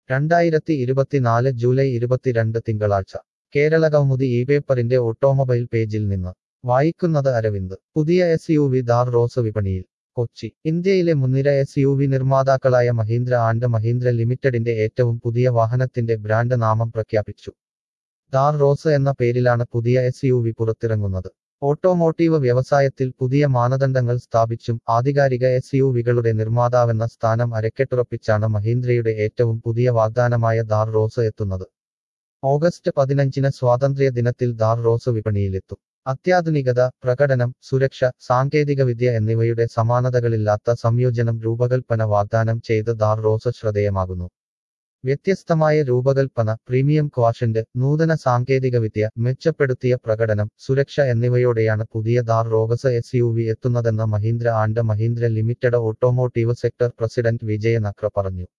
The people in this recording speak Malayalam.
രണ്ടായിരത്തി ഇരുപത്തിനാല് ജൂലൈ ഇരുപത്തിരണ്ട് തിങ്കളാഴ്ച കേരള കൗമുദി ഈ പേപ്പറിന്റെ ഓട്ടോമൊബൈൽ പേജിൽ നിന്ന് വായിക്കുന്നത് അരവിന്ദ് പുതിയ എസ് യു വി ദാർ റോസ് വിപണിയിൽ കൊച്ചി ഇന്ത്യയിലെ മുൻനിര എസ് യു വി നിർമ്മാതാക്കളായ മഹീന്ദ്ര ആൻഡ് മഹീന്ദ്ര ലിമിറ്റഡിന്റെ ഏറ്റവും പുതിയ വാഹനത്തിന്റെ ബ്രാൻഡ് നാമം പ്രഖ്യാപിച്ചു ദാർ റോസ് എന്ന പേരിലാണ് പുതിയ എസ് യു വി പുറത്തിറങ്ങുന്നത് ഓട്ടോമോട്ടീവ് വ്യവസായത്തിൽ പുതിയ മാനദണ്ഡങ്ങൾ സ്ഥാപിച്ചും ആധികാരിക എസ് യു വികളുടെ നിർമ്മാതാവെന്ന സ്ഥാനം അരക്കെട്ടുറപ്പിച്ചാണ് മഹീന്ദ്രയുടെ ഏറ്റവും പുതിയ വാഗ്ദാനമായ ദാർ റോസ് എത്തുന്നത് ഓഗസ്റ്റ് പതിനഞ്ചിന് സ്വാതന്ത്ര്യ ദിനത്തിൽ ദാർ റോസ് വിപണിയിലെത്തും അത്യാധുനികത പ്രകടനം സുരക്ഷ സാങ്കേതികവിദ്യ എന്നിവയുടെ സമാനതകളില്ലാത്ത സംയോജനം രൂപകൽപ്പന വാഗ്ദാനം ചെയ്ത് ദാർ റോസ് ശ്രദ്ധേയമാകുന്നു വ്യത്യസ്തമായ രൂപകൽപ്പന പ്രീമിയം ക്വാഷന്റ് നൂതന സാങ്കേതികവിദ്യ മെച്ചപ്പെടുത്തിയ പ്രകടനം സുരക്ഷ എന്നിവയോടെയാണ് പുതിയ Thar Roxx S U V എത്തുന്നതെന്ന് Mahindra and Mahindra limited automotive sector president Vijay Nakra പറഞ്ഞു